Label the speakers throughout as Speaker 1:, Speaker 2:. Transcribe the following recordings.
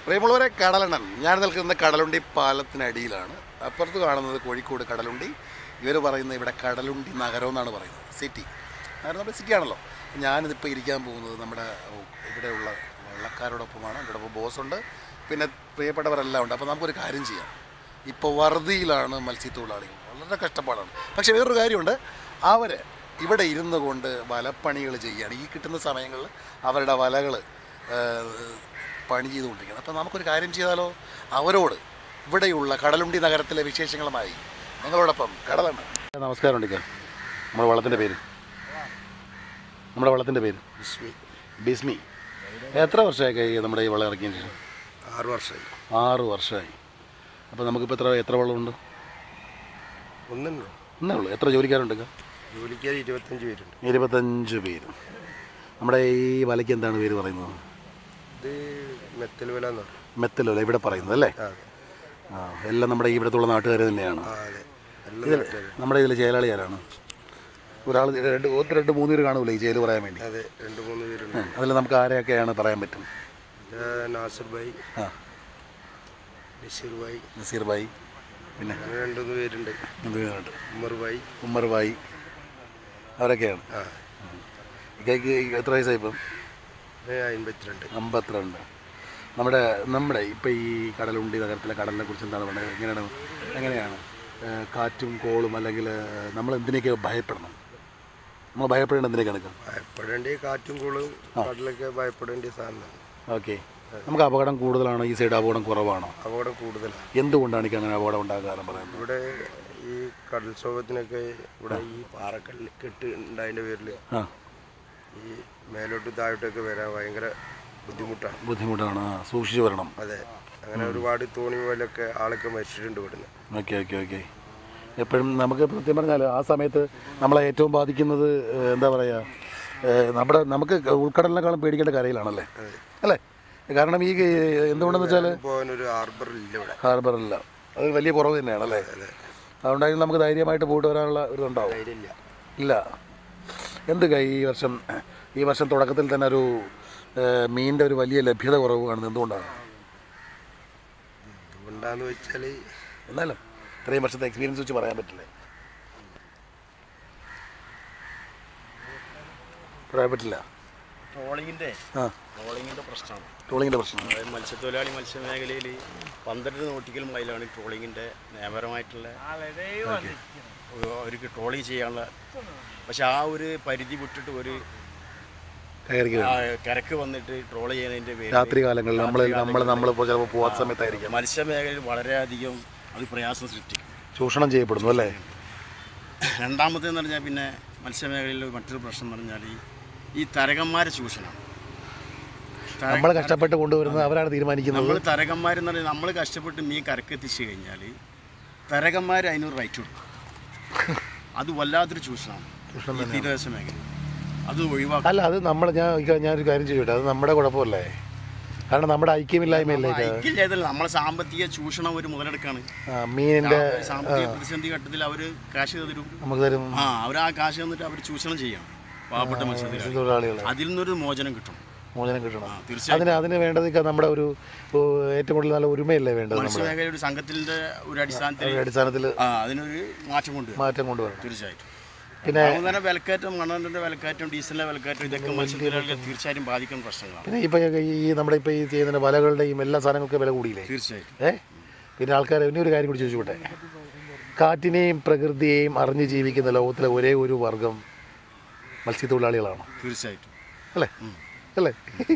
Speaker 1: പ്രിയമുള്ളവരെ കടലണ്ണൻ ഞാൻ നിൽക്കുന്ന കടലുണ്ടി പാലത്തിനടിയിലാണ് അപ്പുറത്ത് കാണുന്നത് കോഴിക്കോട് കടലുണ്ടി ഇവർ പറയുന്നത് ഇവിടെ കടലുണ്ടി നഗരം എന്നാണ് പറയുന്നത് സിറ്റി നഗരം നമ്മുടെ സിറ്റി ആണല്ലോ ഞാനിതിപ്പോൾ ഇരിക്കാൻ പോകുന്നത് നമ്മുടെ ഇവിടെയുള്ള വള്ളക്കാരോടൊപ്പമാണ് എൻ്റെ ഒപ്പം ബോസുണ്ട് പിന്നെ പ്രിയപ്പെട്ടവരെല്ലാം ഉണ്ട് അപ്പോൾ നമുക്കൊരു കാര്യം ചെയ്യാം ഇപ്പോൾ വറുതിയിലാണ് മത്സ്യത്തൊഴിലാളികൾ വളരെ കഷ്ടപ്പാടാണ് പക്ഷേ വേറൊരു കാര്യമുണ്ട് അവർ ഇവിടെ ഇരുന്നു കൊണ്ട് വലപ്പണികൾ ചെയ്യുകയാണ് ഈ കിട്ടുന്ന സമയങ്ങളിൽ അവരുടെ വലകൾ പണി ചെയ്തുകൊണ്ടിരിക്കുന്നത് അപ്പോൾ നമുക്കൊരു കാര്യം ചെയ്താലോ അവരോട് ഇവിടെയുള്ള കടലുണ്ടി നഗരത്തിലെ വിശേഷങ്ങളുമായി നിങ്ങളോടൊപ്പം കടലാണ് നമസ്കാരം ഉണ്ടിക്ക നമ്മുടെ വള്ളത്തിൻ്റെ പേര് നമ്മുടെ വള്ളത്തിൻ്റെ പേര് ബിസ്മി എത്ര വർഷമായി കൈ നമ്മുടെ ഈ വള്ളം ഇറക്കിയതിന് ശേഷം
Speaker 2: ആറ് വർഷമായി
Speaker 1: ആറ് വർഷമായി അപ്പോൾ നമുക്കിപ്പോൾ എത്ര എത്ര വള്ളമുണ്ട്
Speaker 2: ഒന്നുണ്ടോ
Speaker 1: എന്നേ ഉള്ളൂ എത്ര ജോലിക്കാരുണ്ട്
Speaker 2: ജോലിക്കാർ ഇരുപത്തഞ്ച് പേരുണ്ട്
Speaker 1: ഇരുപത്തഞ്ച് പേര് നമ്മുടെ ഈ വലയ്ക്ക് എന്താണ് പേര് പറയുന്നത്
Speaker 2: ഇത് മെത്തൽ വില എന്ന് പറയും
Speaker 1: മെത്തലല്ല ഇവിടെ പറയുന്നത് അല്ലേ
Speaker 2: ആ,
Speaker 1: ആ എല്ലാം നമ്മുടെ ഈ ഇവിടത്തുള്ള നാട്ടുകാർ തന്നെയാണ്
Speaker 2: ആ അതെ എല്ലാ
Speaker 1: ഇതിൽ
Speaker 2: നാട്ടുകാരും.
Speaker 1: നമ്മുടെ ഇതിൽ ചേലാളി ആരാണ് ഒരാൾ രണ്ട് ഒന്ന് രണ്ട് മൂന്ന് പേര് കാണൂലേ ഈ ചേല് പറയാൻ വേണ്ടി
Speaker 2: അതെ രണ്ട് മൂന്ന് പേരുണ്ട്
Speaker 1: അതിൽ നമുക്ക് ആരെയൊക്കെയാണ് പറയാൻ പറ്റും
Speaker 2: ഇത് നാസർ ഭായി
Speaker 1: ആ
Speaker 2: ബഷീർ ഭായി
Speaker 1: നസീർ ഭായി പിന്നെ
Speaker 2: അങ്ങനെ രണ്ട് മൂന്ന് പേരുണ്ട്
Speaker 1: ഇത് പേരുണ്ട്.
Speaker 2: ഉമ്മർ ഭായി
Speaker 1: ഉമ്മർ ഭായി അവരൊക്കെയാണ്
Speaker 2: ആ
Speaker 1: ഇക്കയ്ക്ക് എത്ര വയസ്സായി ഇപ്പം
Speaker 2: ഇത് അമ്പത്തിരണ്ട്
Speaker 1: അമ്പത്തിരണ്ട് നമ്മുടെ നമ്മുടെ ഇപ്പം ഈ കടലുണ്ടി നഗരത്തിലെ കടലിനെ കുറിച്ച് എന്താണ് പറയുന്നത് എങ്ങനെയാണ് എങ്ങനെയാണ് ഏഹ് കാറ്റും കോളും അല്ലെങ്കിൽ നമ്മൾ എന്തിനൊക്കെ ഭയപ്പെടണം നമ്മൾ ഭയപ്പെടേണ്ട എന്തിനൊക്കെയാണ് ഇപ്പം
Speaker 2: ഭയപ്പെടേണ്ട കാറ്റും കൂളും കടലൊക്കെ ഭയപ്പെടേണ്ട സാധനമാണ്
Speaker 1: ഓക്കെ നമുക്ക് അപകടം കൂടുതലാണോ ഈ സൈഡ് അപകടം കുറവാണോ
Speaker 2: അപകടം കൂടുതലാണ്
Speaker 1: എന്തുകൊണ്ടാണ് എനിക്ക് അങ്ങനെ അപകടം ഉണ്ടാകാൻ പറയുന്നത്
Speaker 2: ഇവിടെ ഈ കടൽക്ഷോഭത്തിനൊക്കെ ഇവിടെ ഈ പാറക്കല്ല് കെട്ട് ഉണ്ടായതിൻ്റെ പേരിൽ
Speaker 1: ആ
Speaker 2: ഈ മേലോട്ട് താഴോട്ടൊക്കെ വരാൻ ഭയങ്കര ബുദ്ധിമുട്ടാണ്
Speaker 1: ബുദ്ധിമുട്ടാണ് ആ, സൂക്ഷിച്ച് വരണം
Speaker 2: അതെ അങ്ങനെ ഒരുപാട് തോണി പോലൊക്കെ ആളൊക്കെ മരിച്ചിട്ടുണ്ട് ഇവിടുന്ന്
Speaker 1: ഓക്കെ ഓക്കെ ഓക്കെ എപ്പോഴും നമുക്ക് സത്യം പറഞ്ഞാൽ ആ സമയത്ത് നമ്മളെ ഏറ്റവും ബാധിക്കുന്നത് ഏഹ്, എന്താ പറയുക ഏഹ്, നമ്മുടെ നമുക്ക് ഉൾക്കടലിനേക്കാളും പേടിക്കേണ്ട കരയിലാണല്ലേ അല്ലേ കാരണം ഈ ഏഹ്, എന്തുകൊണ്ടെന്ന് വെച്ചാൽ
Speaker 2: പോകാനൊരു ഹാർബർ ഇല്ല ഇവിടെ
Speaker 1: ഹാർബറില്ല അത് വലിയ കുറവ് തന്നെയാണ് അല്ലേ
Speaker 2: അതെ
Speaker 1: അതുകൊണ്ടായിരുന്നു നമുക്ക് ധൈര്യമായിട്ട് പോയിട്ട് വരാനുള്ള ഒരു ഇതുണ്ടാവും
Speaker 2: ധൈര്യമില്ല
Speaker 1: ഇല്ല എന്ത് കൈ ഈ വർഷം ഈ വർഷം തുടക്കത്തിൽ തന്നെ ഒരു ഏഹ്, മീനിൻ്റെ ഒരു വലിയ ലഭ്യത കുറവ് കാണുന്നത് എന്തുകൊണ്ടാണ്
Speaker 2: എന്തുകൊണ്ടാന്ന് വെച്ചാൽ
Speaker 1: എന്നാലും ഇത്രയും വർഷത്തെ എക്സ്പീരിയൻസ് വെച്ച് പറയാൻ പറ്റില്ലേ പറയാൻ പറ്റില്ല
Speaker 3: ട്രോളിങ്ങിൻ്റെ
Speaker 1: ആ
Speaker 3: ട്രോളിങ്ങിൻ്റെ പ്രശ്നമാണ്
Speaker 1: ട്രോളിങ്ങിൻ്റെ പ്രശ്നം
Speaker 3: അതായത് മത്സ്യത്തൊഴിലാളി മത്സ്യമേഖലയിൽ പന്ത്രണ്ട് നോട്ടിക്കൽ മൈലാണ് ട്രോളിങ്ങിൻ്റെ നിയമപരമായിട്ടുള്ള ഒരു- അവർക്ക് ട്രോളിങ് ചെയ്യാനുള്ള പക്ഷെ ആ ഒരു പരിധി വിട്ടിട്ട് ഒരു
Speaker 1: കയറി
Speaker 3: ആ, കരക്ക് വന്നിട്ട് ട്രോൾ ചെയ്യുന്നതിൻ്റെ പേര്
Speaker 1: രാത്രി കാലങ്ങളിൽ നമ്മൾ നമ്മൾ നമ്മൾ ചിലപ്പോൾ പോകാത്ത സമയത്തായിരിക്കും
Speaker 3: മത്സ്യമേഖലയിൽ വളരെയധികം അത് പ്രയാസം സൃഷ്ടിക്കും
Speaker 1: ചൂഷണം ചെയ്യപ്പെടുന്നു അല്ലേ
Speaker 3: രണ്ടാമത്തേന്ന് പറഞ്ഞാൽ പിന്നെ മത്സ്യമേഖലയിൽ മറ്റൊരു പ്രശ്നം എന്ന് പറഞ്ഞാൽ ഈ ഈ തരകന്മാരെ ചൂഷണം
Speaker 1: നമ്മൾ കഷ്ടപ്പെട്ട് കൊണ്ടുവരുന്നത് അവരാണ് തീരുമാനിക്കുന്നത്
Speaker 3: നമ്മൾ തരകന്മാരെന്ന് പറഞ്ഞാൽ നമ്മൾ കഷ്ടപ്പെട്ട് മീൻ കരക്കെത്തിച്ച് കഴിഞ്ഞാൽ തരകന്മാർ അതിനൊരു റൈറ്റ് കൊടുക്കും അത് വല്ലാത്തൊരു ചൂഷണമാണ് ഈ തീരദേശ മേഖല അത് ഒഴിവാക്കും
Speaker 1: അല്ല അത് നമ്മൾ ഞാൻ ഇക്ക- ഞാനൊരു കാര്യം ചെയ്യട്ടെ അത് നമ്മുടെ കുഴപ്പമല്ലേ കാരണം നമ്മുടെ ഐക്യമില്ലായ്മയല്ലേ ഇത്?
Speaker 3: ഐക്യം ചെയ്തല്ല നമ്മളെ സാമ്പത്തിക ചൂഷണം ഒരു മുതലെടുക്കാണ്
Speaker 1: ആ, മീനിന്റെ
Speaker 3: ഒരു സാമ്പത്തിക പ്രതിസന്ധി ഘട്ടത്തിൽ അവർ കാശ് തരും
Speaker 1: നമുക്ക് തരും
Speaker 3: ആ അവർ ആ കാശ് തന്നിട്ട് അവർ ചൂഷണം ചെയ്യണം പാവപ്പെട്ട മത്സ്യത്തൊഴിലാളി
Speaker 1: തൊഴിലാളികളെ
Speaker 3: അതിൽ നിന്നൊരു മോചനം കിട്ടും
Speaker 1: മോചനം കിട്ടണം
Speaker 3: ആ, തീർച്ചയായും
Speaker 1: അതിന് അതിന് വേണ്ടത് ഇക്ക നമ്മുടെ ഒരു ഓ, ഏറ്റവും കൂടുതൽ നല്ല ഒരുമയല്ലേ വേണ്ടത് നമ്മുടെ
Speaker 3: മത്സ്യമേഖല ഒരു സംഘത്തിന്റെ ഒരു അടിസ്ഥാനത്തിൽ
Speaker 1: അടിസ്ഥാനത്തിൽ
Speaker 3: ആ അതിനൊരു മാറ്റം കൊണ്ടുവരും
Speaker 1: മാറ്റം കൊണ്ടുവരണം
Speaker 3: തീർച്ചയായിട്ടും
Speaker 1: പിന്നെ
Speaker 3: അതുകൊണ്ട് തന്നെ വിലക്കയറ്റം മണ്ണെണ്ണന്റെ വിലക്കയറ്റം ഡീസലിന്റെ വിലക്കയറ്റം ഇതൊക്കെ മത്സ്യത്തൊഴിലാളികളെ തീർച്ചയായും ബാധിക്കുന്ന പ്രശ്നങ്ങളാണ്
Speaker 1: പിന്നെ ഇപ്പൊ ഈ നമ്മുടെ ഇപ്പൊ ഈ ചെയ്യുന്ന വലകളുടെയും എല്ലാ സാധനങ്ങൾക്കും വില കൂടിയില്ലേ
Speaker 3: തീർച്ചയായിട്ടും
Speaker 1: ഏ പിന്നെ ആൾക്കാർ ഇനി ഒരു കാര്യം കൂടി ചോദിച്ചോട്ടെ കാറ്റിനെയും പ്രകൃതിയെയും അറിഞ്ഞ് ജീവിക്കുന്ന ലോകത്തിലെ ഒരേ ഒരു വർഗം മത്സ്യത്തൊഴിലാളികളാണ്
Speaker 3: തീർച്ചയായിട്ടും
Speaker 1: അല്ലേ അല്ലേ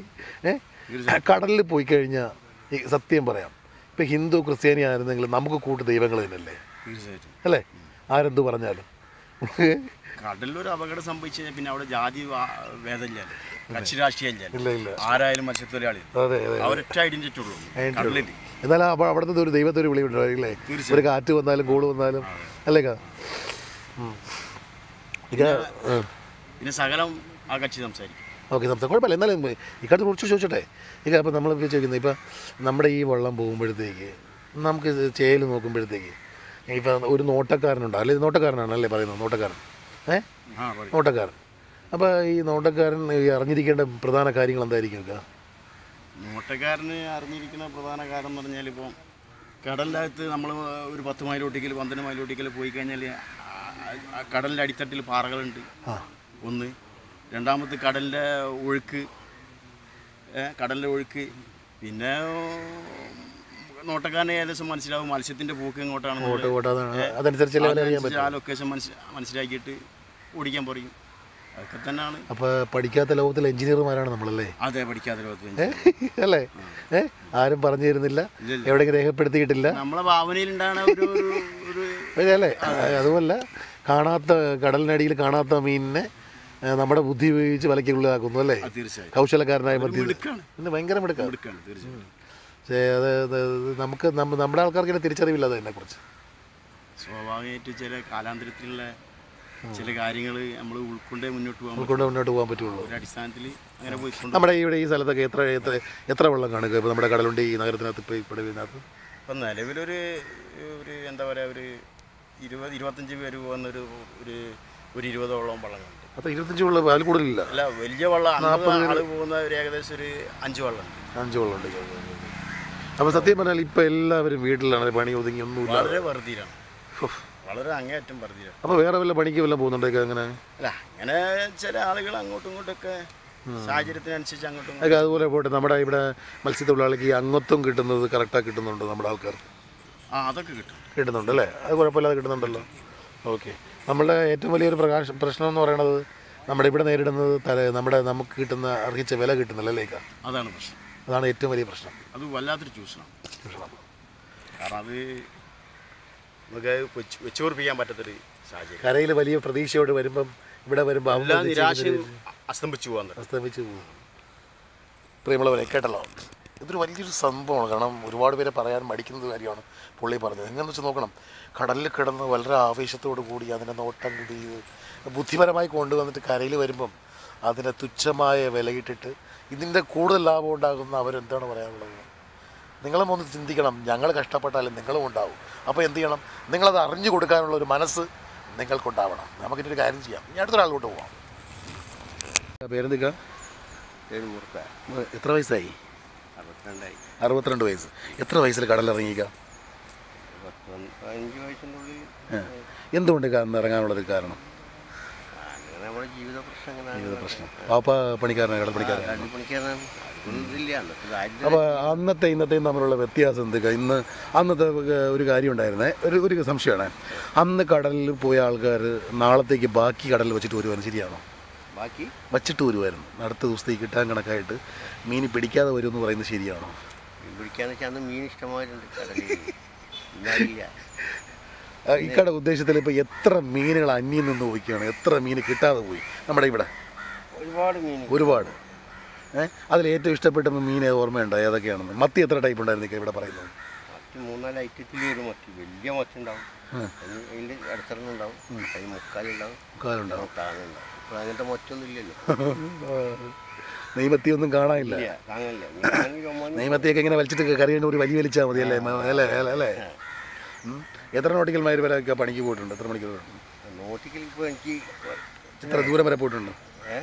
Speaker 1: ഏ കടലിൽ പോയി കഴിഞ്ഞാൽ ഈ സത്യം പറയാം ഇപ്പം ഹിന്ദു ക്രിസ്ത്യാനി ആയിരുന്നെങ്കിൽ നമുക്ക് കൂട്ട് ദൈവങ്ങൾ തന്നെയല്ലേ
Speaker 3: തീർച്ചയായിട്ടും
Speaker 1: അല്ലേ ആരെന്ത് പറഞ്ഞാലും
Speaker 3: കടലിലൊരു അപകടം സംഭവിച്ചു കഴിഞ്ഞാൽ പിന്നെ അവിടെ ജാതി വാ- ഭേദമില്ലല്ലോ കക്ഷി രാഷ്ട്രീയം
Speaker 1: ഇല്ല
Speaker 3: ഇല്ലല്ലോ
Speaker 1: ഇല്ല
Speaker 3: ആരായാലും മത്സ്യത്തൊഴിലാളി
Speaker 1: അതെ അതെ
Speaker 3: അവരൊറ്റ ഐഡന്റിറ്റി ഉള്ളൂ
Speaker 1: Identity
Speaker 3: കടലിൽ
Speaker 1: എന്നാലും അപ്പോൾ അവിടുത്തെ ഒരു ദൈവത്തെ ഒരു വിളി ഉണ്ടാവില്ലേ ഒരു കാറ്റ് വന്നാലും കോള് വന്നാലും അല്ലേ കാ ഉം. ഇക്ക
Speaker 3: പിന്നെ സകലം ആ കക്ഷി സംസാരിക്കും
Speaker 1: ഓക്കെ സംസാരം കുഴപ്പമില്ല എന്നാലും ഇക്കാലത്ത് കുറച്ച് ചോദിച്ചോട്ടെ ഇക്ക അപ്പം നമ്മൾ ചോദിക്കുന്നത് ഇപ്പം നമ്മുടെ ഈ വെള്ളം പോകുമ്പോഴത്തേക്ക് നമുക്ക് ഇത് ചേല് നോക്കുമ്പോഴത്തേക്ക് ഇപ്പം ഒരു നോട്ടക്കാരനുണ്ട് അല്ലെ നോട്ടക്കാരനാണല്ലേ പറയുന്നത് നോട്ടക്കാരൻ ഏ
Speaker 3: ആ പറയും
Speaker 1: നോട്ടക്കാരൻ അപ്പോൾ ഈ നോട്ടക്കാരൻ ഈ അറിഞ്ഞിരിക്കേണ്ട പ്രധാന കാര്യങ്ങൾ എന്തായിരിക്കും ഇക്ക
Speaker 3: നോട്ടക്കാരന് അറിഞ്ഞിരിക്കുന്ന പ്രധാന കാരണം എന്ന് പറഞ്ഞാൽ ഇപ്പം കടലിൻ്റെ അകത്ത് നമ്മൾ ഒരു പത്ത് മൈലോട്ടിക്കൽ പന്ത്രണ്ട് മൈലോട്ടിക്കൽ പോയി കഴിഞ്ഞാൽ ആ കടലിൻ്റെ അടിത്തട്ടിൽ പാറകളുണ്ട്
Speaker 1: ആ
Speaker 3: ഒന്ന് രണ്ടാമത്തെ കടലിൻ്റെ ഒഴുക്ക് ഏ, കടലിൻ്റെ ഒഴുക്ക് പിന്നെ നോട്ടക്കാരനെ ഏകദേശം മനസ്സിലാവും മത്സ്യത്തിൻ്റെ പോക്ക് എങ്ങോട്ടാണ്
Speaker 1: ഓട്ട് ഓട്ട് അതാണ് അതനുസരിച്ച് ലെവൽ അറിയാൻ പറ്റും
Speaker 3: ആ ലൊക്കേഷൻ മനസ്സിലാക്കിയിട്ട് ഓടിക്കാൻ പറയും അതൊക്കെ തന്നെയാണ്
Speaker 1: അപ്പോൾ പഠിക്കാത്ത ലോകത്തിലെ എഞ്ചിനീയർമാരാണ് നമ്മളല്ലേ
Speaker 3: അതെ പഠിക്കാതെ ലോകത്തിൽ
Speaker 1: അല്ലേ ഏ ആരും പറഞ്ഞു തരുന്നില്ല എവിടെയെങ്കിലും രേഖപ്പെടുത്തിയിട്ടില്ല
Speaker 3: നമ്മളെ ഭാവനയിലുണ്ടാണ് ഒരു ഒരു- ഒരു
Speaker 1: പക്ഷേ അല്ലേ അതുമല്ല കാണാത്ത കടലിനടിയിൽ കാണാത്ത മീനിനെ ഏ, നമ്മുടെ ബുദ്ധി ഉപയോഗിച്ച് വലയ്ക്കുള്ളിലാക്കുന്നു അല്ലേ
Speaker 3: ആ, തീർച്ചയായും
Speaker 1: കൗശലക്കാരനായ മധ്യ
Speaker 3: മിടുക്കാണ്
Speaker 1: ഇന്ന് ഭയങ്കര മിടുക്കാണ്
Speaker 3: എടുക്കാണ് തീർച്ചയായും
Speaker 1: പക്ഷേ അത് അത് ഇത് നമുക്ക് നമ്മ- നമ്മുടെ ആൾക്കാർക്ക് ഇതിനെ തിരിച്ചറിവില്ല അതിനെക്കുറിച്ച്
Speaker 3: സ്വാഭാവികമായിട്ട് ചില കാലാന്തരത്തിലുള്ള ചില കാര്യങ്ങൾ നമ്മൾ ഉൾക്കൊണ്ടേ മുന്നോട്ട് പോകാൻ
Speaker 1: കൊണ്ട് മുന്നോട്ട് പോകാൻ പറ്റുള്ളൂ
Speaker 3: ഒരു അടിസ്ഥാനത്തിൽ അങ്ങനെ പോയിക്കൊണ്ട്
Speaker 1: നമ്മുടെ ഇവിടെ ഈ സ്ഥലത്തൊക്കെ എത്ര എത്ര എത്ര വെള്ളം കാണുക ഇപ്പോൾ നമ്മുടെ കടലുണ്ട് ഈ നഗരത്തിനകത്ത് ഇപ്പോൾ ഇവിടെ ഇതിനകത്ത്
Speaker 3: ഇപ്പം നിലവിലൊരു ഒരു എന്താ പറയുക ഒരു ഇരുപത് ഇരുപത്തഞ്ച് പേര് പോകുന്നൊരു ഒരു ഒരു ഇരുപതോളം വള്ളങ്ങളുണ്ട്
Speaker 1: അപ്പോൾ ഇരുപത്തഞ്ച് വെള്ളം അതിൽ കൂടുതലില്ല
Speaker 3: അല്ല വലിയ വള്ളം അമ്പത് ആള് പോകുന്ന ഒരു ഏകദേശം ഒരു അഞ്ച് വള്ളമുണ്ട്
Speaker 1: അഞ്ച് വെള്ളമുണ്ട് അപ്പോൾ സത്യം പറഞ്ഞാൽ ഇപ്പോൾ എല്ലാവരും വീട്ടിലാണ് പണി ഒതുങ്ങി ഒന്നുമില്ല
Speaker 3: വളരെ വെറുതീരാണ് വളരെ അങ്ങേയറ്റം വെറുതീരാണ്
Speaker 1: അപ്പോൾ വേറെ വല്ല പണിക്ക് വല്ലതും പോകുന്നുണ്ടൊക്കെ അങ്ങനെ
Speaker 3: അല്ല അങ്ങനെ ചില ആളുകൾ അങ്ങോട്ടും ഇങ്ങോട്ടൊക്കെ സാഹചര്യത്തിനനുസരിച്ച് അങ്ങോട്ടും ഇങ്ങോട്ടും
Speaker 1: ഒക്കെ അതുപോലെ പോട്ടെ നമ്മുടെ ഇവിടെ മത്സ്യത്തൊഴിലാളിക്ക് ഈ അംഗത്വം കിട്ടുന്നത് കറക്റ്റാಗಿ കിട്ടുന്നുണ്ട് നമ്മുടെ ആൾക്കാർ
Speaker 3: ആ അതൊക്കെ കിട്ടും
Speaker 1: കിട്ടുന്നുണ്ട് അല്ലേ അത് കുഴപ്പമില്ലാതെ കിട്ടുന്നുണ്ടല്ലോ ഓക്കെ നമ്മളുടെ ഏറ്റവും വലിയൊരു പ്രകാശ പ്രശ്നം എന്ന് പറയുന്നത് നമ്മുടെ ഇവിടെ നേരിടുന്നത് തല നമ്മുടെ നമുക്ക് കിട്ടുന്ന അർഹിച്ച വില കിട്ടുന്നില്ല അല്ലേക്കാ
Speaker 3: അതാണ് പ്രശ്നം
Speaker 1: അതാണ് ഏറ്റവും വലിയ പ്രശ്നം
Speaker 3: അത് വല്ലാത്തൊരു ചൂഷണം കാരണം അത് നമുക്ക് വെച്ച് വെച്ചുറപ്പിക്കാൻ പറ്റാത്തൊരു സാഹചര്യം
Speaker 1: കരയിൽ വലിയ പ്രതീക്ഷയോട് വരുമ്പം ഇവിടെ വരുമ്പോൾ
Speaker 3: എല്ലാ
Speaker 1: അവൻ
Speaker 3: നിരാശയും അസ്തംഭിച്ചു പോകാൻ തുടങ്ങി.
Speaker 1: അസ്തമിച്ച് പോകും പ്രിയമുള്ളവരെ കേട്ടല്ലോ ഇതൊരു വലിയൊരു സംഭവമാണ് കാരണം ഒരുപാട് പേരെ പറയാൻ മടിക്കുന്നത് കാര്യമാണ് പുള്ളി പറഞ്ഞത് എങ്ങനെന്ന് വെച്ച് നോക്കണം കടലിൽ കിടന്ന് വളരെ ആവേശത്തോടു കൂടി അതിനെ നോട്ടം കൂടി ബുദ്ധിപരമായി കൊണ്ടുവന്നിട്ട് കരയിൽ വരുമ്പം അതിനെ തുച്ഛമായ വിലയിട്ടിട്ട് ഇതിൻ്റെ കൂടുതൽ ലാഭം ഉണ്ടാകുന്ന അവരെന്താണ് പറയാനുള്ളത് നിങ്ങളും ഒന്ന് ചിന്തിക്കണം ഞങ്ങൾ കഷ്ടപ്പെട്ടാലും നിങ്ങളും ഉണ്ടാവും അപ്പോൾ എന്ത് ചെയ്യണം നിങ്ങളത് അറിഞ്ഞു കൊടുക്കാനുള്ള ഒരു മനസ്സ് നിങ്ങൾക്കുണ്ടാവണം നമുക്കിൻ്റെ ഒരു കാര്യം ചെയ്യാം ഇനി അടുത്തൊരാളിലോട്ട് പോവാം പേരെന്തിക്കാ എത്ര വയസ്സായി
Speaker 3: അറുപത്തിരണ്ടായി
Speaker 1: അറുപത്തിരണ്ട് വയസ്സ് എത്ര വയസ്സിൽ കടലിറങ്ങിക്കാം
Speaker 3: പതിനഞ്ച് വയസ്സിൻ്റെ ഉള്ളിൽ
Speaker 1: എന്തുകൊണ്ട് അന്ന് ഇറങ്ങാനുള്ളൊരു കാരണം
Speaker 3: അങ്ങനെ നമ്മുടെ ജീവിത പ്രശ്നം
Speaker 1: ജീവിത പ്രശ്നം പാപ്പ പണിക്കാരനാണ് കടൽ പണിക്കാരനാണ്
Speaker 3: പണിക്കാരനാണ് ഇതില്ല അന്നത്തെ ദാരിദ്ര്യം
Speaker 1: അപ്പോൾ അന്നത്തെ ഇന്നത്തെയും തമ്മിലുള്ള വ്യത്യാസം എന്തൊക്കെ ഇന്ന് അന്നത്തെ ഒരു കാര്യം ഉണ്ടായിരുന്നേ ഒരു ഒരു സംശയമാണ് അന്ന് കടലിൽ പോയ ആൾക്കാർ നാളത്തേക്ക് ബാക്കി കടലിൽ വെച്ചിട്ട് വരുവാനും ശരിയാണോ
Speaker 3: ബാക്കി
Speaker 1: വച്ചിട്ട് വരുമായിരുന്നു അടുത്ത ദിവസത്തേക്ക് കിട്ടാൻ കണക്കായിട്ട് മീൻ പിടിക്കാതെ വരുമെന്ന് പറയുന്നത് ശരിയാണോ
Speaker 3: മീൻ പിടിക്കാന്ന് വെച്ചാൽ അന്ന് മീൻ ഇഷ്ടമായിട്ടുണ്ട് കടലിൽ ഇന്നില്ല
Speaker 1: ആ, ഇക്കടെ ഉദ്ദേശത്തിൽ ഇപ്പോൾ എത്ര മീനുകൾ അന്യം നിന്ന് പോയിക്കുകയാണ് എത്ര മീൻ കിട്ടാതെ പോയി നമ്മുടെ ഇവിടെ
Speaker 3: ഒരുപാട് മീൻ
Speaker 1: ഒരുപാട് ഏഹ് അതിൽ ഏറ്റവും ഇഷ്ടപ്പെട്ട മീൻ ഓർമ്മയുണ്ടോ ഏതൊക്കെയാണെന്ന് മത്തി എത്ര ടൈപ്പ് ഉണ്ടായിരുന്നു ഇക്ക ഇവിടെ പറയുന്നത്
Speaker 3: മത്തി മൂന്നാല് ഐറ്റത്തിൽ ഒരു മത്തി വലിയ മത്തി ഉണ്ടാവും അതിന് അതിൻ്റെ അടുത്തെണ്ണം ഉണ്ടാവും അതിന് മുക്കാലുണ്ടാവും
Speaker 1: കാലുണ്ടാവും
Speaker 3: താങ്ങുണ്ടാവും ഇപ്പോൾ അങ്ങനത്തെ മറ്റൊന്നും ഇല്ലല്ലോ
Speaker 1: നെയ്മത്തിയൊന്നും കാണാനില്ല
Speaker 3: ഇല്ല താങ്ങില്ല ഞാനാണെങ്കിൽ ഒമ്പത്
Speaker 1: നെയ്മത്തിയൊക്കെ ഇങ്ങനെ വലിച്ചിട്ട് കറി കൊണ്ട് ഒരു വലിയ വലിച്ചാൽ മതി അല്ലേ മ- അല്ലേ അല്ലേ അല്ലേ ഉം. എത്ര നോട്ടിക്കൽ മൈൽ വരെ ഒക്കെ പണിക്ക് പോയിട്ടുണ്ട് എത്ര മണിക്കൂർ പോയിട്ടുണ്ട്
Speaker 3: നോട്ടിക്കൽ ഇപ്പോൾ എനിക്ക്
Speaker 1: എത്ര ദൂരം വരെ പോയിട്ടുണ്ട്
Speaker 3: ഏ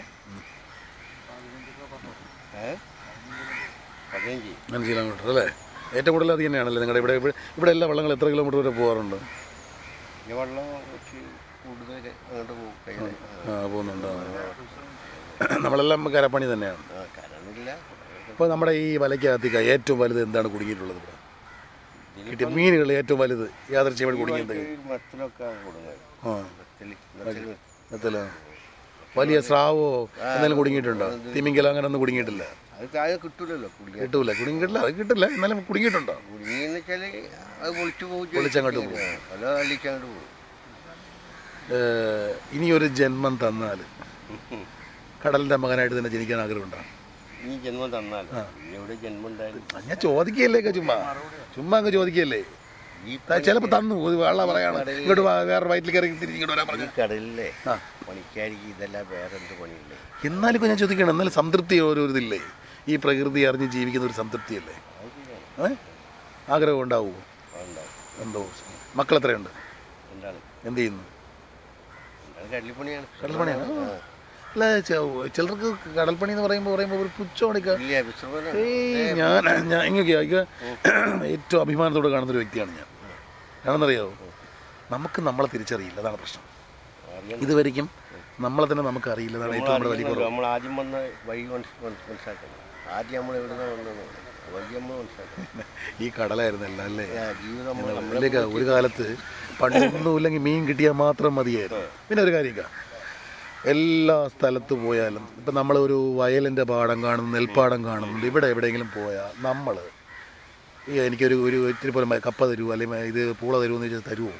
Speaker 3: ഏ പതിനഞ്ച്
Speaker 1: അഞ്ച് കിലോമീറ്റർ അല്ലേ ഏറ്റവും കൂടുതൽ അത് തന്നെയാണല്ലേ നിങ്ങളുടെ ഇവിടെ ഇവിടെ ഇവിടെ എല്ലാ വള്ളങ്ങൾ എത്ര കിലോമീറ്റർ വരെ പോകാറുണ്ട്
Speaker 3: പിന്നെ വെള്ളം കുറച്ച് കൂടുതൽ അങ്ങോട്ട് പോകും കയ്യിൽ
Speaker 1: ആ പോകുന്നുണ്ട് നമ്മളെല്ലാം കരപ്പണി തന്നെയാണ്
Speaker 3: ആ കരണില്ല
Speaker 1: അപ്പോൾ നമ്മുടെ ഈ വലയ്ക്കകത്തേക്ക് ഏറ്റവും വലുത് എന്താണ് കുടുങ്ങിയിട്ടുള്ളത് ഇവിടെ കിട്ടിയ മീനുകൾ ഏറ്റവും വലുത് യാദർച്ഛയോട് കുടുങ്ങിയത്
Speaker 3: മത്തിലൊക്കെ കൊടുക്കുന്നത്
Speaker 1: ആ
Speaker 3: മത്തിൽ മത്തിൽ
Speaker 1: എത്തല വലിയ സ്രാവോ എന്തെങ്കിലും കുടുങ്ങിയിട്ടുണ്ടോ തിമിങ്കലോ അങ്ങനെ ഒന്നും കുടുങ്ങിയിട്ടില്ല
Speaker 3: അത് താഴെ കിട്ടൂലല്ലോ കുടുങ്ങി
Speaker 1: കിട്ടൂല കുടുങ്ങിയിട്ടില്ല അത് കിട്ടില്ല എന്നാലും കുടുങ്ങിയിട്ടുണ്ടോ
Speaker 3: കുടുങ്ങിയെന്ന് വെച്ചാൽ അത് പൊളിച്ചു പോകും
Speaker 1: പൊളിച്ചങ്ങോട്ട് പോകും.
Speaker 3: പല അള്ളിച്ചങ്ങോട്ട് പോകും
Speaker 1: ഏഹ്, ഇനിയൊരു ജന്മം തന്നാൽ കടലിൻ്റെ മകനായിട്ട് തന്നെ ജനിക്കാൻ ആഗ്രഹമുണ്ടോ
Speaker 3: ഈ ജന്മം തന്നാൽ എവിടെ ജന്മം ഉണ്ടായിരുന്നു
Speaker 1: ആ, ഞാൻ ചോദിക്കുകയല്ലേ ഒക്കെ ചുമ്മാ ചുമ്മാ അങ്ങ് ചോദിക്കുകയല്ലേ
Speaker 3: ഈ
Speaker 1: ചിലപ്പോൾ തന്നു ഒരു വെള്ള പറയാണ് ഇങ്ങോട്ട് വാ, വേറെ വയറ്റിൽ കയറി തിരിച്ച് ഇങ്ങോട്ട് വരാൻ
Speaker 3: ഈ
Speaker 1: പറഞ്ഞു
Speaker 3: കടലിലെ
Speaker 1: ആ.
Speaker 3: പണിക്കാരിക്ക് ഇതെല്ലാം വേറെ എന്ത് പണിയില്ലേ
Speaker 1: എന്നാലും ഇപ്പം ഞാൻ ചോദിക്കണം എന്നാലും സംതൃപ്തി ഒരു ഒരു ഇതില്ലേ ഈ പ്രകൃതി അറിഞ്ഞ് ജീവിക്കുന്ന ഒരു സംതൃപ്തിയല്ലേ
Speaker 3: അത് ശരിയാണ്
Speaker 1: ഏ ആഗ്രഹം ഉണ്ടാവുമോ
Speaker 3: അതുണ്ടാവും
Speaker 1: എന്തോ മക്കൾ എത്രയുണ്ട്
Speaker 3: എന്താണ്
Speaker 1: എന്ത് ചെയ്യുന്നു
Speaker 3: എന്താണ് കടലിപ്പണിയാണ്
Speaker 1: കടൽപ്പണിയാണ് അല്ല ചെ- ചിലർക്ക് കടൽപ്പണി എന്ന് പറയുമ്പോൾ പറയുമ്പോൾ ഒരു പുച്ഛമണിക്ക
Speaker 3: ഇല്ല വിശ്രമം
Speaker 1: ഏയ് ഞാൻ ഞാൻ ഇങ്ങനെയൊക്കെയാ ഇക്ക ഏറ്റവും അഭിമാനത്തോടെ കാണുന്നൊരു വ്യക്തിയാണ് ഞാൻ ആണെന്നറിയാവോ നമുക്ക് നമ്മളെ തിരിച്ചറിയില്ല അതാണ് പ്രശ്നം ഇതുവരെയും നമ്മളെ തന്നെ നമുക്ക് അറിയില്ല അതാണ് ഏറ്റവും നമ്മുടെ വലിയ കുറവ്
Speaker 3: നമ്മൾ ആദ്യം വന്ന വഴി മനസ്- മനസ്- മനസ്സിലാക്കണം ആദ്യം നമ്മൾ എവിടെ നിന്നാണ് വന്നത് വഴി നമ്മൾ മനസ്സിലാക്കണം
Speaker 1: ഈ കടലായിരുന്നു എല്ലാം അല്ലേ
Speaker 3: ആ, ജീവിതം നമ്മൾ നമ്മളെ
Speaker 1: ഇതിലേക്ക് ഒരു കാലത്ത് പണ്ടൊന്നുമില്ലെങ്കിൽ മീൻ കിട്ടിയാൽ മാത്രം മതിയായിരുന്നു പിന്നെ ഒരു കാര്യം എല്ലാ സ്ഥലത്ത് പോയാലും ഇപ്പം നമ്മൾ ഒരു വയലിൻ്റെ പാടം കാണുന്നു നെൽപ്പാടം കാണുന്നുണ്ട് ഇവിടെ എവിടെയെങ്കിലും പോയാൽ നമ്മൾ ഈ എനിക്കൊരു ഒരു ഇത്തിരി പോലെ മ- കപ്പ തരുമോ അല്ലെങ്കിൽ ഇത് പൂള തരുമോ എന്ന് ചോദിച്ചാൽ തരുമോ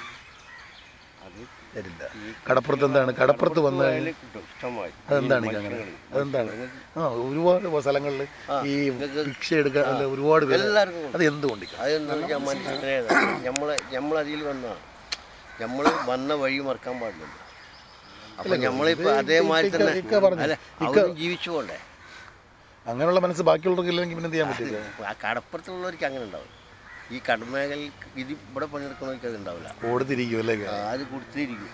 Speaker 3: അത്
Speaker 1: തരില്ല കടപ്പുറത്ത് എന്താണ് കടപ്പുറത്ത് വന്ന്
Speaker 3: അതിൽ കിട്ടും ഇഷ്ടമായി
Speaker 1: അതെന്താണ് ഈ അങ്ങനെ അതെന്താണ് ആ ഒരുപാട് സ്ഥലങ്ങളിൽ ഈ ഭിക്ഷ എടുക്കാൻ അല്ല ഒരുപാട് പേര്
Speaker 3: എല്ലാവർക്കും
Speaker 1: അത് എന്തുകൊണ്ടിരിക്കും
Speaker 3: അതെന്താ വെച്ചാൽ മനസ്സിലായ നമ്മളെ നമ്മളതിൽ വന്നതാണ് നമ്മൾ വന്ന വഴി മറക്കാൻ പാടില്ല അപ്പൊ നമ്മളിപ്പോ അതേമാതിരി
Speaker 1: ഇക്ക-
Speaker 3: തന്നെ
Speaker 1: ഇക്ക പറഞ്ഞു.
Speaker 3: അല്ല
Speaker 1: ഇക്ക-
Speaker 3: അവരും ജീവിച്ചു പോണ്ടേ
Speaker 1: അങ്ങനെയുള്ള മനസ്സ് ബാക്കിയുള്ളവർക്ക് ഇല്ലെങ്കിൽ പിന്നെ എന്ത് ചെയ്യാൻ പറ്റില്ല
Speaker 3: ആ കടപ്പുറത്തുള്ളവർക്ക് അങ്ങനെ ഉണ്ടാവും ഈ കടമേഖല ഇത് ഇവിടെ പണിയെടുക്കുന്നവർക്ക് അത് ഉണ്ടാവില്ല
Speaker 1: കൊടുത്തിരിക്കും അല്ലേ
Speaker 3: ആ, അത് കൊടുത്തിരിക്കും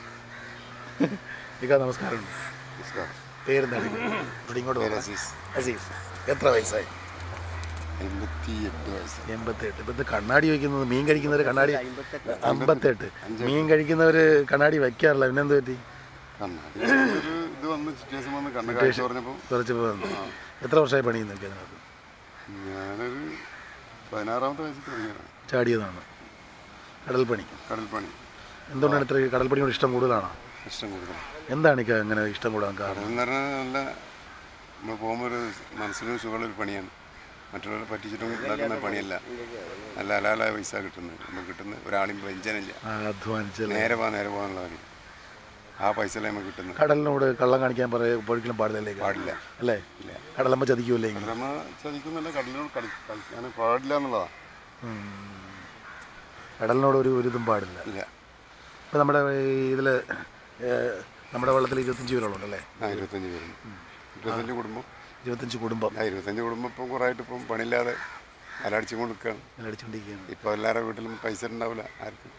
Speaker 1: ഇക്ക നമസ്കാരം പേരെന്താണ് ഇവിടെ ഇങ്ങോട്ട് വരാം അസീസ് എത്ര വയസ്സായി
Speaker 2: എൺപത്തി എട്ട് വയസ്സ്
Speaker 1: എൺപത്തെട്ട് ഇപ്പം ഇത് കണ്ണാടി വയ്ക്കുന്നത് മീൻ കഴിക്കുന്നവർ കണ്ണാടി അമ്പത്തെട്ട് മീൻ കഴിക്കുന്നവർ കണ്ണാടി വയ്ക്കാറില്ല പിന്നെന്ത് പറ്റി
Speaker 2: കണ്ണാടി ഒരു ഇത് വന്ന് സിറ്റുവേഷൻ വന്ന് കണ്ണ് കാഴ്ച പറഞ്ഞപ്പോൾ
Speaker 1: കുറച്ച് ഇപ്പൊ വന്നു. എത്ര വർഷമായി പണി നോക്കി അതിനകത്ത്
Speaker 2: ഞാനൊരു പതിനാറാമത്തെ വയസ്സിൽ തുടങ്ങിയതാണ്
Speaker 1: ചാടിയതാണ് കടൽ പണി
Speaker 2: കടൽ പണി
Speaker 1: എന്തുകൊണ്ടാണ് ഇത്ര കടൽ പണിയോട് ഇഷ്ടം കൂടുതലാണോ
Speaker 2: ഇഷ്ടം കൂടുതൽ
Speaker 1: എന്താണ് ഇക്ക അങ്ങനെ ഇഷ്ടം കൂടാൻ കാരണം
Speaker 2: കടൽ എന്ന് പറഞ്ഞാൽ നല്ല നമ്മൾ പോകുമ്പോൾ ഒരു മനസ്സിന് സുഖമുള്ള ഒരു പണിയാണ് മറ്റുള്ളവരെ പറ്റിച്ചിട്ടും ഉണ്ടാക്കുന്ന പണിയല്ല നല്ല ഹലാലായ പൈസ കിട്ടുന്നത് നമുക്ക് കിട്ടുന്നത് ഒരാളും വ്യഞ്ജനമില്ല
Speaker 1: ആ, അധ്വാനിച്ചല്ലേ
Speaker 2: നേരെ പോകാൻ നേരെ പോകാനുള്ള പണി ആ പൈസ നമുക്ക് കിട്ടുന്നത്
Speaker 1: കടലിനോട് കള്ളം കാണിക്കാൻ പറയ ഒരിക്കലും പാടില്ലല്ലേ ഇക്ക?
Speaker 2: പാടില്ല
Speaker 1: അല്ലേ കടലമ്മ ചതിക്കൂല്ലേ ഇങ്ങനെ
Speaker 2: കടലമ്മ ചതിക്കുന്നില്ല കടലിനോട് കളി കളിക്കാൻ പാടില്ല എന്നുള്ളതാണ്
Speaker 1: കടലിനോട് ഒരു ഒരു ഇതും പാടില്ല
Speaker 2: ഇല്ല
Speaker 1: ഇപ്പം നമ്മുടെ ഇതിൽ നമ്മുടെ വെള്ളത്തിൽ ഇരുപത്തഞ്ച് പേരുള്ളൂണ്ടല്ലേ
Speaker 2: ആ ഇരുപത്തഞ്ച് പേരുണ്ട് ഇരുപത്തഞ്ച് കുടുംബം
Speaker 1: ഇരുപത്തഞ്ച് കുടുംബം
Speaker 2: ആ ഇരുപത്തഞ്ച് കുടുംബം ഇപ്പം കുറേയായിട്ട് ഇപ്പം പണിയില്ലാതെ അലടിച്ചും കൊണ്ട് നിൽക്കുകയാണ്
Speaker 1: ഇങ്ങനെ അടിച്ചുകൊണ്ടിരിക്കുകയാണ്
Speaker 2: ഇപ്പോൾ എല്ലാവരുടെ വീട്ടിലും പൈസ ഉണ്ടാവില്ല ആർക്കും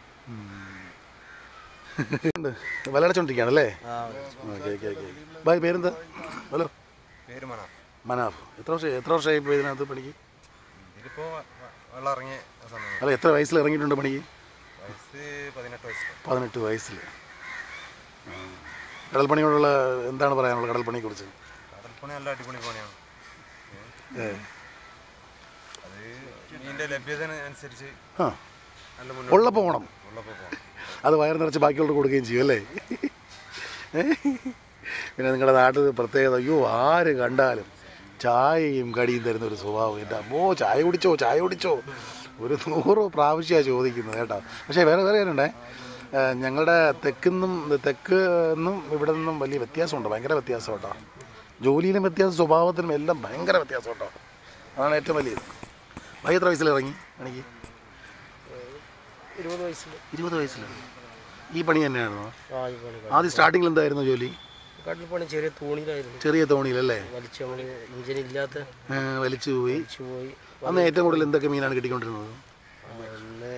Speaker 1: വലടച്ചോണ്ടിരിക്കുകയാണല്ലേ ഓക്കെ ഓക്കെ ഓക്കെ ബായ് പേരെന്താ ഹലോ
Speaker 4: പേര് മന
Speaker 1: മനാഫ് എത്ര വർഷം എത്ര വർഷമായി ഇപ്പോൾ ഇതിനകത്ത് പണിക്ക്
Speaker 4: ഇതിലിപ്പോ വെള്ളം ഇറങ്ങിയ സമയം
Speaker 1: അല്ല എത്ര വയസ്സിൽ ഇറങ്ങിയിട്ടുണ്ട് പണിക്ക്
Speaker 4: വയസ്സ് പതിനെട്ട് വയസ്സ്
Speaker 1: പതിനെട്ട് വയസ്സിൽ കടൽപ്പണിയോടുള്ള എന്താണ് പറയാനുള്ളത് കടൽപ്പണിയെക്കുറിച്ച്
Speaker 4: കടൽപ്പണി നല്ല അടിപൊളി പണിയാണ്
Speaker 1: ഏ
Speaker 4: അത് മീനിന്റെ ലഭ്യത അനുസരിച്ച്
Speaker 1: ആ
Speaker 4: നല്ല മുന്നോട്ട്
Speaker 1: ഉള്ളപ്പോൾ പോകണം
Speaker 4: ഉള്ളപ്പോൾ പോകണം
Speaker 1: അത് വയറ് നിറച്ച് ബാക്കിയുള്ളവർ കൊടുക്കുകയും ചെയ്യും അല്ലേ ഏ? പിന്നെ നിങ്ങളുടെ നാട്ടിൽ പ്രത്യേകത അയ്യോ ആര് കണ്ടാലും ചായയും കടിയും തരുന്ന ഒരു സ്വഭാവം എൻ്റെ അമ്മോ ചായ കുടിച്ചോ ചായ കുടിച്ചോ ഒരു നൂറ് പ്രാവശ്യമാണ് ചോദിക്കുന്നത് കേട്ടോ പക്ഷേ വേറെ വേറെ കാര്യമുണ്ടേ ഏ, ഞങ്ങളുടെ തെക്കുന്നും തെക്ക് നിന്നും ഇവിടെ നിന്നും വലിയ വ്യത്യാസമുണ്ട് ഭയങ്കര വ്യത്യാസം കേട്ടോ ജോലിയിലും വ്യത്യാസം സ്വഭാവത്തിലും എല്ലാം ഭയങ്കര വ്യത്യാസം കേട്ടോ അതാണ് ഏറ്റവും വലിയത് വൈ എത്ര വയസ്സിൽ ഇറങ്ങി എനിക്ക്
Speaker 3: ഇരുപത് വയസ്സിൽ
Speaker 1: ഇരുപത് വയസ്സിൽ ഈ പണി തന്നെയാണോ
Speaker 3: ആ ഈ പണി
Speaker 1: ആദ്യം സ്റ്റാർട്ടിങ്ങിൽ എന്തായിരുന്നു ജോലി
Speaker 3: കടൽ പണി ചെറിയ തോണിയിലായിരുന്നു
Speaker 1: ചെറിയ തോണിയിലല്ലേ
Speaker 3: വലിച്ച് നമ്മൾ ഇഞ്ചിൻ ഇല്ലാത്ത
Speaker 1: ഏ, വലിച്ചു പോയി
Speaker 3: വലിച്ചു പോയി
Speaker 1: അന്ന് ഏറ്റവും കൂടുതൽ എന്തൊക്കെ മീനാണ് കിട്ടിക്കൊണ്ടിരുന്നത്
Speaker 3: അന്ന്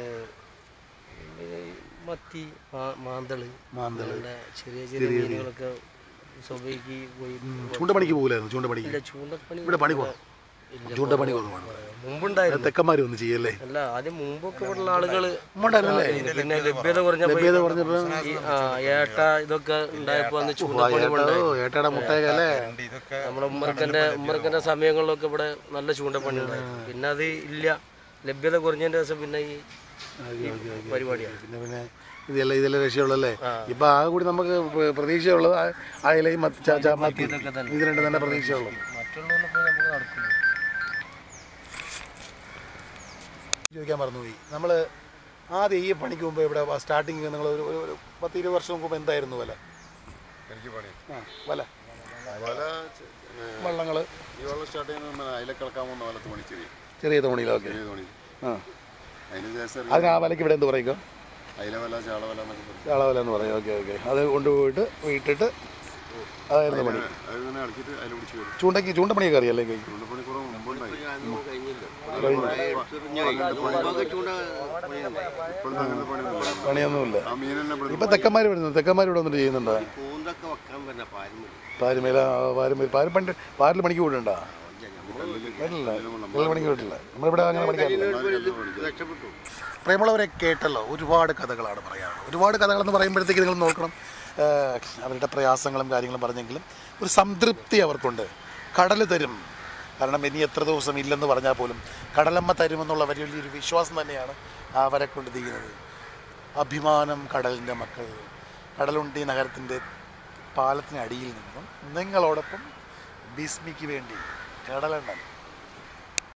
Speaker 3: മത്തി മാ- മാന്തള്
Speaker 1: മാന്തള്
Speaker 3: അങ്ങനെ ചെറിയ ചെറിയ മീനുകളൊക്കെ സ്വഭയ്ക്ക് പോയി
Speaker 1: ചൂണ്ടപ്പണിക്ക് പോകില്ലായിരുന്നു ചൂണ്ടപ്പണിക്ക്
Speaker 3: ഇല്ല ചൂണ്ടപ്പണി
Speaker 1: ഇവിടെ പണി കുറവ്
Speaker 3: ഇല്ല
Speaker 1: ചൂണ്ടപ്പണി കുറവാണ്
Speaker 3: മുമ്പുണ്ടായിരുന്നു
Speaker 1: തെക്കന്മാർ ഒന്ന് ചെയ്യല്ലേ
Speaker 3: അല്ല ആദ്യം മുമ്പൊക്കെ ഇവിടെയുള്ള ആളുകള്
Speaker 1: ഉണ്ടായിരുന്നല്ലേ
Speaker 3: പിന്നെ ലഭ്യത കുറഞ്ഞപ്പോ
Speaker 1: ലഭ്യത കുറഞ്ഞപ്പോ
Speaker 3: ഈ, ആ, ഏട്ട ഇതൊക്കെ ഉണ്ടായപ്പോ അന്ന്
Speaker 1: ആ,
Speaker 3: ചൂണ്ടപ്പണി
Speaker 1: ഏട്ടാ, ഓ, ഏട്ടാടെ മുട്ടയൊക്കെ അല്ലേ
Speaker 4: ഇതൊക്കെ
Speaker 3: നമ്മുടെ ഉമ്മർക്കന്റെ ഉമ്മർക്കന്റെ സമയങ്ങളിലൊക്കെ ഇവിടെ നല്ല ചൂണ്ടപ്പണി ഉണ്ടായിരുന്നു പിന്നെ അത് ഇല്ല ലഭ്യത കുറഞ്ഞതിന്റെ ദിവസം പിന്നെ ഈ ഈ പരിപാടിയാണ്
Speaker 1: പിന്നെ പിന്നെ ഇതെല്ലാം ഇതെല്ലാം രക്ഷയുള്ളല്ലേ ഇപ്പൊ ആ കൂടി നമുക്ക് പ്ര- പ്രതീക്ഷയുള്ളത് ആ- അയലയും മത്തി- ചാ- ചാ- മത്തി ഇത് രണ്ട് തന്നെ പ്രതീക്ഷയുള്ളൂ
Speaker 3: മറ്റുള്ളതൊന്നും നമുക്ക് നടക്കില്ല
Speaker 1: ചോദിക്കാൻ മറന്നുപോയി നമ്മൾ ആദ്യം ഈ പണിക്ക് മുമ്പ് ഇവിടെ സ്റ്റാർട്ടിങ് നിങ്ങൾ ഒരു ഒരു- ഒരു പത്ത് ഇരുപത് വർഷം മുമ്പ് എന്തായിരുന്നു വില
Speaker 2: എനിക്ക് പണി
Speaker 1: ആ വില
Speaker 2: വല
Speaker 1: വള്ളങ്ങൾ
Speaker 2: ഈ വെള്ളം സ്റ്റാർട്ട് ചെയ്യുന്ന അതിലെ കിടക്കാൻ പോകുന്ന വലത്ത് പണി ചെറിയ
Speaker 1: ചെറിയ തോണിയിലൊക്കെ
Speaker 2: ചെറിയ തോണി
Speaker 1: ആ
Speaker 2: അതിന് ശേഷം
Speaker 1: അതിന് ആ വിലക്ക് ഇവിടെ എന്ത് പറയുക
Speaker 2: അയില വല ചാള വല എന്നൊക്കെ പറയും
Speaker 1: ചാളവില എന്ന് പറയും ഓക്കെ ഓക്കെ അത് കൊണ്ടുപോയിട്ട് വീട്ടിട്ട് അതായിരുന്നു പണി
Speaker 2: അത് തന്നെ ഇറക്കിയിട്ട് അതിൽ പിടിച്ച് വരും
Speaker 1: ചൂണ്ടയ്ക്ക് ചൂണ്ടപ്പണിയൊക്കെ അറിയാല്ലേ കൈ
Speaker 2: ചൂണ്ടപ്പണി കുറവ് മുമ്പുണ്ടായി ഇപ്പോഴത്തെ അങ്ങനത്തെ പണിയൊന്നുമില്ല
Speaker 1: പണിയൊന്നുമില്ല
Speaker 2: ആ മീൻ തന്നെ ഇവിടെ
Speaker 1: ഇപ്പൊ തെക്കന്മാർ വരുന്നു തെക്കന്മാർ ഇവിടെ വന്നിട്ട് ചെയ്യുന്നുണ്ടോ
Speaker 3: പോകുന്ന
Speaker 5: ഇതൊക്കെ വെക്കാൻ പറ്റുന്ന പാരമ്പര്യം
Speaker 1: പാരുമേല പാരുമേൽ പാരും പണ്ട് പാരിൽ പണിക്ക് വിടണ്ടാ ഇല്ല ഏഴ് മണിക്ക് വിട്ടില്ല നമ്മളിവിടെ അങ്ങനെ പണിക്കാറില്ല
Speaker 5: രക്ഷപ്പെട്ടു
Speaker 1: പ്രേമുള്ളവരെ കേട്ടല്ലോ ഒരുപാട് കഥകളാണ് പറയാറുള്ളത് ഒരുപാട് കഥകളെന്ന് പറയുമ്പോഴത്തേക്ക് നിങ്ങൾ നോക്കണം ആ, അവരുടെ പ്രയാസങ്ങളും കാര്യങ്ങളും പറഞ്ഞെങ്കിലും ഒരു സംതൃപ്തി അവർക്കുണ്ട് കടൽ തരും കാരണം ഇനി എത്ര ദിവസം ഇല്ലെന്ന് പറഞ്ഞാൽ പോലും കടലമ്മ തരുമെന്നുള്ള വലിയ വലിയൊരു വിശ്വാസം തന്നെയാണ് അവരെ കൊണ്ട് ചെയ്യുന്നത് അഭിമാനം കടലിൻ്റെ മക്കൾ കടലുണ്ടി നഗരത്തിൻ്റെ പാലത്തിനടിയിൽ നിന്നും നിങ്ങളോടൊപ്പം ബിസ്മിക്ക് വേണ്ടി കടലെണ്ണൻ